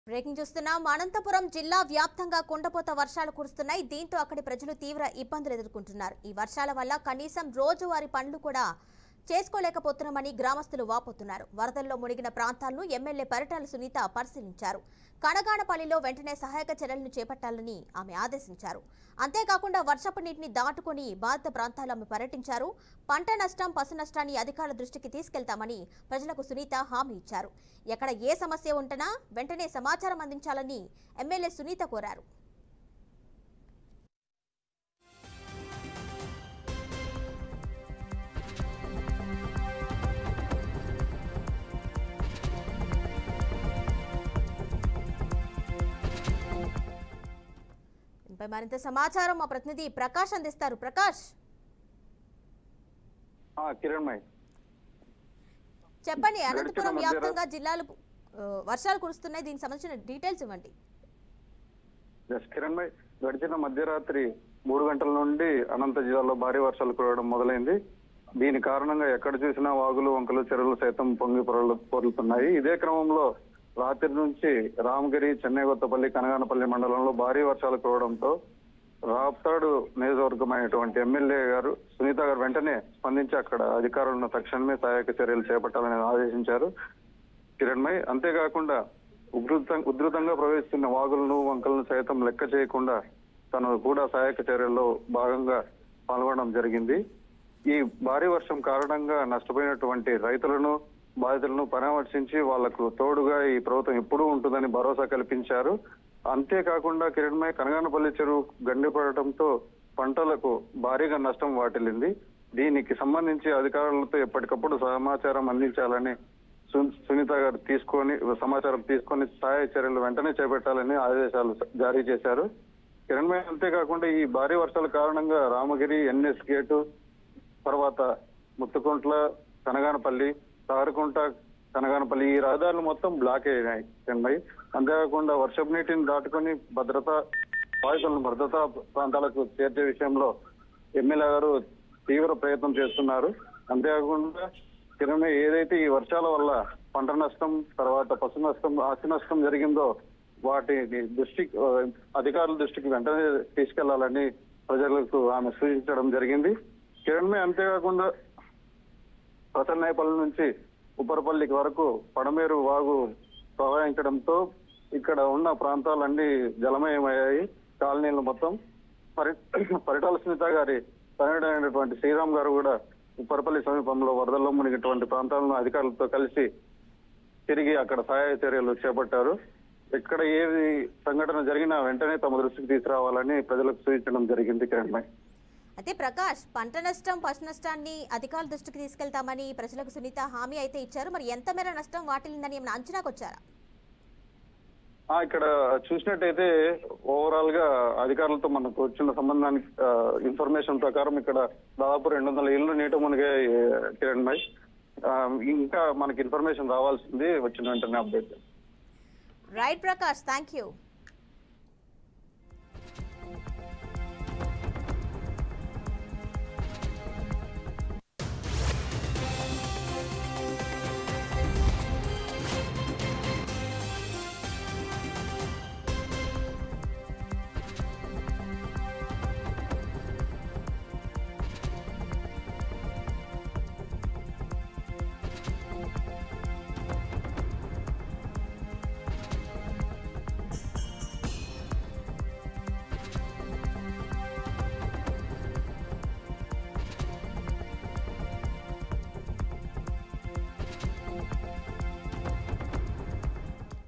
breaking చూస్తున్నాం అనంతపురం జిల్లా వ్యాప్తంగా కుండపోత వర్షాలు కురుస్తున్నాయి దీంతో అక్కడి ప్రజలు తీవ్ర ఇబ్బందులు ఎదుర్కొంటున్నారు ఈ వర్షాల వల్ల కనీసం రోజువారీ పనులు కూడా చేసుకోలేకపోతున్నామని గ్రామస్తులు వాపోతున్నారు వరదల్లో మునిగిన ప్రాంతాలను ఎమ్మెల్యే పరిటాల సునీత పరిశీలించారు కడగాడపల్లిలో వెంటనే సహాయక చర్యలను చేపట్టాలని ఆమె ఆదేశించారు అంతేకాకుండా వర్షపు నీటిని దాటుకుని బాధిత ప్రాంతాలు ఆమె పర్యటించారు పంట నష్టం పశు నష్టాన్ని అధికారుల దృష్టికి తీసుకెళ్తామని ప్రజలకు సునీత హామీ ఇచ్చారు ఎక్కడ ఏ సమస్య ఉంటనా వెంటనే సమాచారం అందించాలని ఎమ్మెల్యే సునీత కోరారు దీనిపై మరింత సమాచారం మా ప్రతినిధి ప్రకాష్ అందిస్తారు ప్రకాష్ ఆ, కిరణ్ మై చెప్పండి అనంతపురం మధ్య వ్యాప్తంగా జిల్లాలు ఆ, వర్షాలు కురుస్తున్నాయి దీనికి సంబంధించిన డీటెయిల్స్ ఇవ్వండి ఎస్ కిరణ్ మై గడిచిన మధ్యరాత్రి మూడు గంటల నుండి అనంత జిల్లాలో భారీ వర్షాలు కురవడం మొదలైంది దీని కారణంగా ఎక్కడ చూసినా వాగులు వంకలు చెరువులు సైతం పొంగి పొరలు పొరులుతున్నాయి ఇదే క్రమంలో రాత్రి నుంచి రామగిరి చెన్నై కొత్తపల్లి కనగానపల్లి మండలంలో భారీ వర్షాలు కురవడంతో రాప్తాడు నియోజకవర్గమైనటువంటి ఎమ్మెల్యే గారు సునీత గారు వెంటనే స్పందించి అక్కడ అధికారులను తక్షణమే సహాయక చర్యలు చేపట్టాలని ఆదేశించారు కిరణ్మయ్ అంతేకాకుండా ఉధృత ఉధృతంగా ప్రవేశిస్తున్న వాగులను వంకలను సైతం లెక్క చేయకుండా తను కూడా సహాయక చర్యల్లో భాగంగా పాల్గొనడం జరిగింది ఈ భారీ వర్షం కారణంగా నష్టపోయినటువంటి రైతులను బాధితులను పరామర్శించి వాళ్లకు తోడుగా ఈ ప్రభుత్వం ఎప్పుడూ ఉంటుందని భరోసా కల్పించారు అంతేకాకుండా కిరణ్మయ్ కనగానపల్లి చెరువు గండిపడటంతో పంటలకు భారీగా నష్టం వాటిల్లింది దీనికి సంబంధించి అధికారులతో ఎప్పటికప్పుడు సమాచారం అందించాలని సు- సునీత గారు తీసుకొని సమాచారం తీసుకొని సహాయ చర్యలు వెంటనే చేపట్టాలని ఆదేశాలు జారీ చేశారు కిరణ్మయ అంతేకాకుండా ఈ భారీ వర్షాల కారణంగా రామగిరి ఎన్ఎస్ గేటు తర్వాత ముత్తుకుంట్ల కనగానపల్లి తారుకుంట కనగానపల్లి ఈ రహదారులు మొత్తం బ్లాక్ అయినాయి కిరణ్మయ్ అంతేకాకుండా వర్షపు నీటిని దాటుకొని భద్రత బాధితులను భద్రతా ప్రాంతాలకు చేర్చే విషయంలో ఎమ్మెల్యే గారు తీవ్ర ప్రయత్నం చేస్తున్నారు అంతేకాకుండా కిరణ్ ఏదైతే ఈ వర్షాల వల్ల పంట నష్టం తర్వాత పశు నష్టం ఆస్తి నష్టం జరిగిందో వాటిని దృష్టికి ఆ, అధికారుల దృష్టికి వెంటనే తీసుకెళ్లాలని ప్రజలకు ఆమె సూచించడం జరిగింది కిరణ్ అంతేకాకుండా ప్రసన్నాయపల్లి నుంచి ఉప్పరపల్లికి వరకు పడమేరు వాగు ప్రవహించడంతో ఇక్కడ ఉన్న ప్రాంతాలన్నీ జలమయమయ్యాయి కాలనీలు మొత్తం పరి పరిటాల స్మిత గారి తనయుడైనటువంటి శ్రీరామ్ గారు కూడా ఉప్పరపల్లి సమీపంలో వరదల్లో మునిగినటువంటి ప్రాంతాలను అధికారులతో కలిసి తిరిగి అక్కడ సహాయ చర్యలు చేపట్టారు ఎక్కడ ఏది సంఘటన జరిగినా వెంటనే తమ దృష్టికి తీసుకురావాలని ప్రజలకు సూచించడం జరిగింది కిరణ్ భాయ్ అయితే ప్రకాష్ పంట నష్టం పశు నష్టాన్ని అధికారుల దృష్టికి తీసుకెళ్తామని ప్రజలకు సునీత హామీ అయితే ఇచ్చారు మరి ఎంత మేర నష్టం వాటిల్లిందని ఏమైనా అంచనాకు వచ్చారా ఆ, ఇక్కడ చూసినట్టయితే ఓవరాల్ గా అధికారులతో మనకు వచ్చిన సంబంధానికి ఇన్ఫర్మేషన్ ప్రకారం ఇక్కడ దాదాపు రెండు వందల ఇళ్ళు నీట మునిగే కిరణ్ భాయ్ ఆ, ఇంకా మనకి ఇన్ఫర్మేషన్ రావాల్సింది వచ్చిన వెంటనే update right Prakash thank you